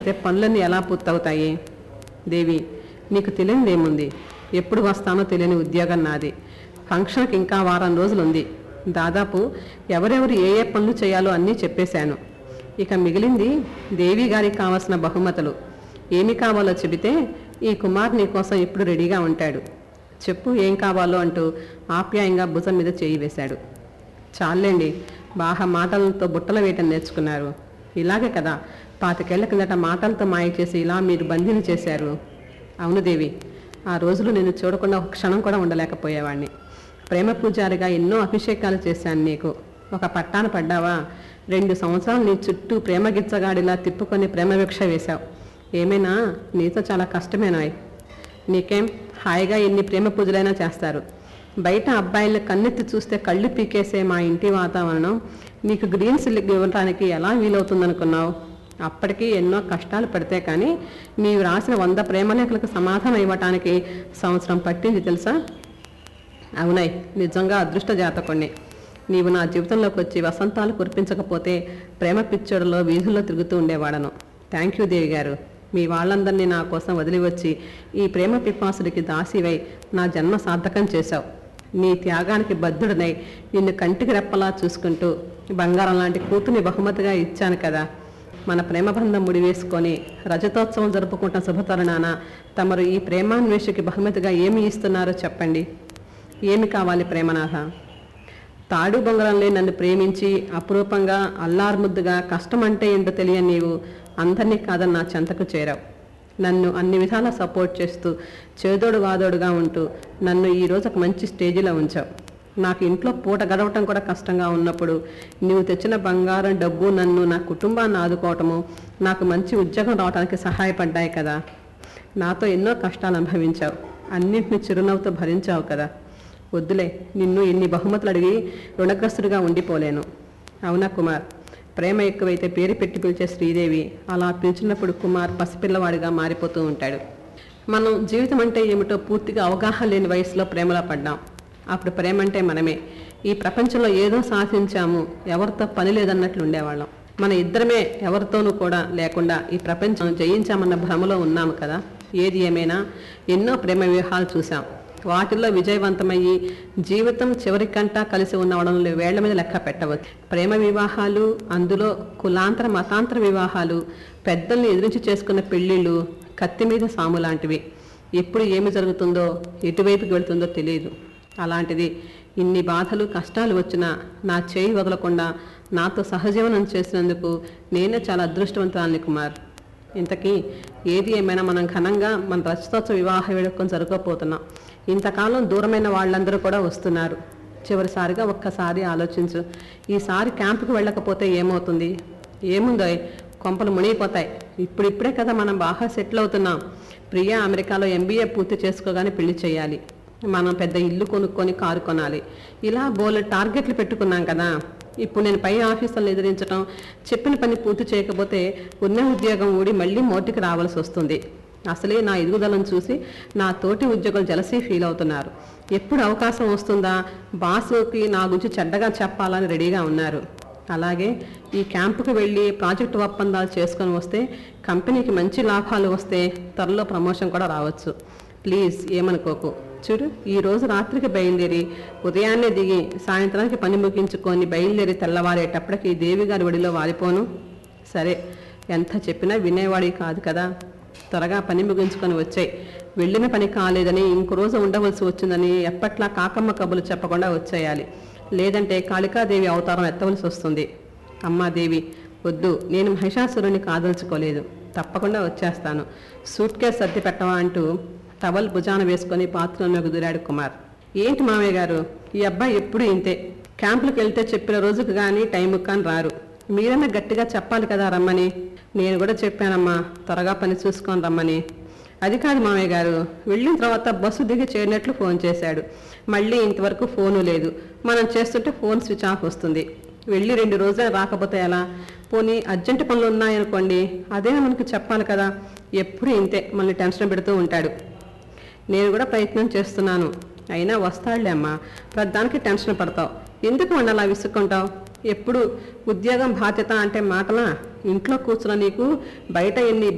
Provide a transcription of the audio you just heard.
రేపు పనులన్నీ ఎలా పూర్తవుతాయి దేవి నీకు తెలియనిదేముంది ఎప్పుడు వస్తానో తెలియని ఉద్యోగం నాది ఫంక్షన్కి ఇంకా వారం రోజులు ఉంది దాదాపు ఎవరెవరు ఏ ఏ పనులు చేయాలో అన్నీ చెప్పేశాను ఇక మిగిలింది దేవి గారికి కావాల్సిన బహుమతులు ఏమి కావాలో చెబితే ఈ కుమార్ నీ కోసం ఇప్పుడు రెడీగా ఉంటాడు చెప్పు ఏం కావాలో అంటూ ఆప్యాయంగా భుజం మీద చేయి వేశాడు చాలండి బాగా మాటలతో బుట్టలు వేయటం నేర్చుకున్నారు ఇలాగే కదా పాతికేళ్ల కిందట మాటలతో మాయ చేసి ఇలా మీరు బందీని చేశారు అవును దేవి ఆ రోజులు నేను చూడకుండా ఒక క్షణం కూడా ఉండలేకపోయేవాడిని ప్రేమ పూజారిగా ఎన్నో అభిషేకాలు చేశాను నీకు ఒక పట్టాన పడ్డావా రెండు సంవత్సరాలు నీ చుట్టూ ప్రేమ గిచ్చగాడిలా తిప్పుకొని ప్రేమ భిక్ష వేశావు ఏమైనా నీతో చాలా కష్టమేనాయ్ నీకేం హాయిగా ఎన్ని ప్రేమ పూజలైనా చేస్తారు బయట అబ్బాయిలు కన్నెత్తి చూస్తే కళ్ళు పీకేసే మా ఇంటి వాతావరణం నీకు గ్రీన్ సిల్క్ ఇవ్వడానికి ఎలా వీలవుతుందనుకున్నావు అప్పటికి ఎన్నో కష్టాలు పడితే కానీ నీవు రాసిన వంద ప్రేమలేఖలకు సమాధానం ఇవ్వటానికి సంవత్సరం పట్టింది తెలుసా అవునాయ్ నిజంగా అదృష్ట జాతకుణ్ణి నీవు నా జీవితంలోకి వచ్చి వసంతాలు కురిపించకపోతే ప్రేమ పిచ్చోడులో వీధుల్లో తిరుగుతూ ఉండేవాడను థ్యాంక్ యూ దేవి గారు మీ వాళ్ళందరినీ నా కోసం వదిలి వచ్చి ఈ ప్రేమ పిపాసుడికి దాసివై నా జన్మ సార్థకం చేశావు నీ త్యాగానికి బద్ధుడినై నిన్ను కంటికి రెప్పలా చూసుకుంటూ బంగారం లాంటి కూతుని బహుమతిగా ఇచ్చాను కదా మన ప్రేమ బంధం ముడివేసుకొని రజతోత్సవం జరుపుకుంటున్న శుభతరుణాన తమరు ఈ ప్రేమాన్వేషకి బహుమతిగా ఏమి ఇస్తున్నారో చెప్పండి ఏమి కావాలి ప్రేమనాథ తాడు బొంగరంలే నన్ను ప్రేమించి అపురూపంగా అల్లారుముద్దుగా కష్టం అంటే ఏంటో తెలియని నీవు అందరినీ కాదని నా చెంతకు చేరావు నన్ను అన్ని విధాలా సపోర్ట్ చేస్తూ చేదోడు వాదోడుగా ఉంటూ నన్ను ఈ రోజు ఒక మంచి స్టేజిలో ఉంచావు నాకు ఇంట్లో పూట గడవటం కూడా కష్టంగా ఉన్నప్పుడు నీవు తెచ్చిన బంగారం డబ్బు నన్ను నా కుటుంబాన్ని ఆదుకోవటము నాకు మంచి ఉద్యోగం రావడానికి సహాయపడ్డాయి కదా నాతో ఎన్నో కష్టాలు అనుభవించావు అన్నింటిని చిరునవ్వుతో భరించావు కదా వద్దులే నిన్ను ఎన్ని బహుమతులు అడిగి రుణగ్రస్తుడిగా ఉండిపోలేను అవునా కుమార్ ప్రేమ ఎక్కువైతే పేరు పెట్టి పిలిచే శ్రీదేవి అలా పిలిచినప్పుడు కుమార్ పసిపిల్లవాడిగా మారిపోతూ ఉంటాడు మనం జీవితం అంటే ఏమిటో పూర్తిగా అవగాహన లేని వయసులో ప్రేమలో పడ్డాం అప్పుడు ప్రేమ అంటే మనమే ఈ ప్రపంచంలో ఏదో సాధించాము ఎవరితో పని లేదన్నట్లు ఉండేవాళ్ళం మన ఇద్దరమే ఎవరితోనూ కూడా లేకుండా ఈ ప్రపంచం జయించామన్న భ్రమలో ఉన్నాము కదా ఏది ఏమైనా ఎన్నో ప్రేమ వ్యూహాలు చూసాం వాటిల్లో విజయవంతమయ్యి జీవితం చివరికంటా కలిసి ఉన్నవడంలో వేళ్ల మీద లెక్క పెట్టవచ్చు ప్రేమ వివాహాలు అందులో కులాంతర మతాంతర వివాహాలు పెద్దల్ని ఎదిరించి చేసుకున్న పెళ్ళిళ్ళు కత్తి మీద సాము లాంటివి ఎప్పుడు ఏమి జరుగుతుందో ఎటువైపుకి వెళ్తుందో తెలియదు అలాంటిది ఇన్ని బాధలు కష్టాలు వచ్చినా నా చేయి వదలకుండా నాతో సహజీవనం చేసినందుకు నేనే చాలా అదృష్టవంతురాలిని కుమార్ ఇంతకీ ఏది ఏమైనా మనం ఘనంగా మన రజతోత్సవ వివాహ వేడుకను జరగకపోతున్నాం ఇంతకాలం దూరమైన వాళ్ళందరూ కూడా వస్తున్నారు చివరిసారిగా ఒక్కసారి ఆలోచించు ఈసారి క్యాంపుకి వెళ్ళకపోతే ఏమవుతుంది ఏముందో కొంపలు మునిగిపోతాయి ఇప్పుడిప్పుడే కదా మనం బాగా సెటిల్ అవుతున్నాం ప్రియా అమెరికాలో ఎంబీఏ పూర్తి చేసుకోగానే పెళ్లి చేయాలి మనం పెద్ద ఇల్లు కొనుక్కొని కారు కొనాలి ఇలా బోలె టార్గెట్లు పెట్టుకున్నాం కదా ఇప్పుడు నేను పై ఆఫీసర్లు ఎదిరించడం చెప్పిన పని పూర్తి చేయకపోతే ఉన్న ఉద్యోగం ఊడి మళ్ళీ మోటికి రావాల్సి వస్తుంది అసలే నా ఎదుగుదలను చూసి నా తోటి ఉద్యోగులు జలసీ ఫీల్ అవుతున్నారు ఎప్పుడు అవకాశం వస్తుందా బాసుకి నా గురించి చెడ్డగా చెప్పాలని రెడీగా ఉన్నారు అలాగే ఈ క్యాంపుకు వెళ్ళి ప్రాజెక్టు ఒప్పందాలు చేసుకొని వస్తే కంపెనీకి మంచి లాభాలు వస్తే త్వరలో ప్రమోషన్ కూడా రావచ్చు ప్లీజ్ ఏమనుకోకు చూడు ఈ రోజు రాత్రికి బయలుదేరి ఉదయాన్నే దిగి సాయంత్రానికి పని ముగించుకొని బయలుదేరి తెల్లవారేటప్పటికి దేవి గారి ఒడిలో వాలిపోను సరే ఎంత చెప్పినా వినేవాడి కాదు కదా త్వరగా పని ముగించుకొని వచ్చాయి వెళ్ళిన పని కాలేదని ఇంకో రోజు ఉండవలసి వచ్చిందని ఎప్పట్లా కాకమ్మ కబులు చెప్పకుండా వచ్చేయాలి లేదంటే కాళికాదేవి అవతారం ఎత్తవలసి వస్తుంది అమ్మా దేవి వద్దు నేను మహిషాసురుని కాదలుచుకోలేదు తప్పకుండా వచ్చేస్తాను సూట్ కేస్ సర్ది పెట్టవా అంటూ టవల్ భుజాన వేసుకొని పాత్రలోకి దూరాడు కుమార్ ఏంటి మామయ్య గారు ఈ అబ్బాయి ఎప్పుడు ఇంతే క్యాంపులకు వెళ్తే చెప్పిన రోజుకు కానీ టైంకి కానీ రారు మీరన్నా గట్టిగా చెప్పాలి కదా రమ్మని నేను కూడా చెప్పానమ్మా త్వరగా పని చూసుకొని రమ్మని అది కాదు మామయ్య గారు వెళ్ళిన తర్వాత బస్సు దిగి చేరినట్లు ఫోన్ చేశాడు మళ్ళీ ఇంతవరకు ఫోను లేదు మనం చేస్తుంటే ఫోన్ స్విచ్ ఆఫ్ వస్తుంది వెళ్ళి రెండు రోజులు రాకపోతే ఎలా పోనీ అర్జెంట్ పనులు ఉన్నాయనుకోండి అదే మనకు చెప్పాలి కదా ఎప్పుడు ఇంతే మనల్ని టెన్షన్ పెడుతూ ఉంటాడు నేను కూడా ప్రయత్నం చేస్తున్నాను అయినా వస్తాడులే అమ్మా ప్రతిదానికి టెన్షన్ పడతావు ఎందుకు వాడిని అలా విసుక్కుంటావు ఎప్పుడు ఉద్యోగం బాధ్యత అంటే మాటలా ఇంట్లో కూర్చున్న నీకు బయట ఎన్ని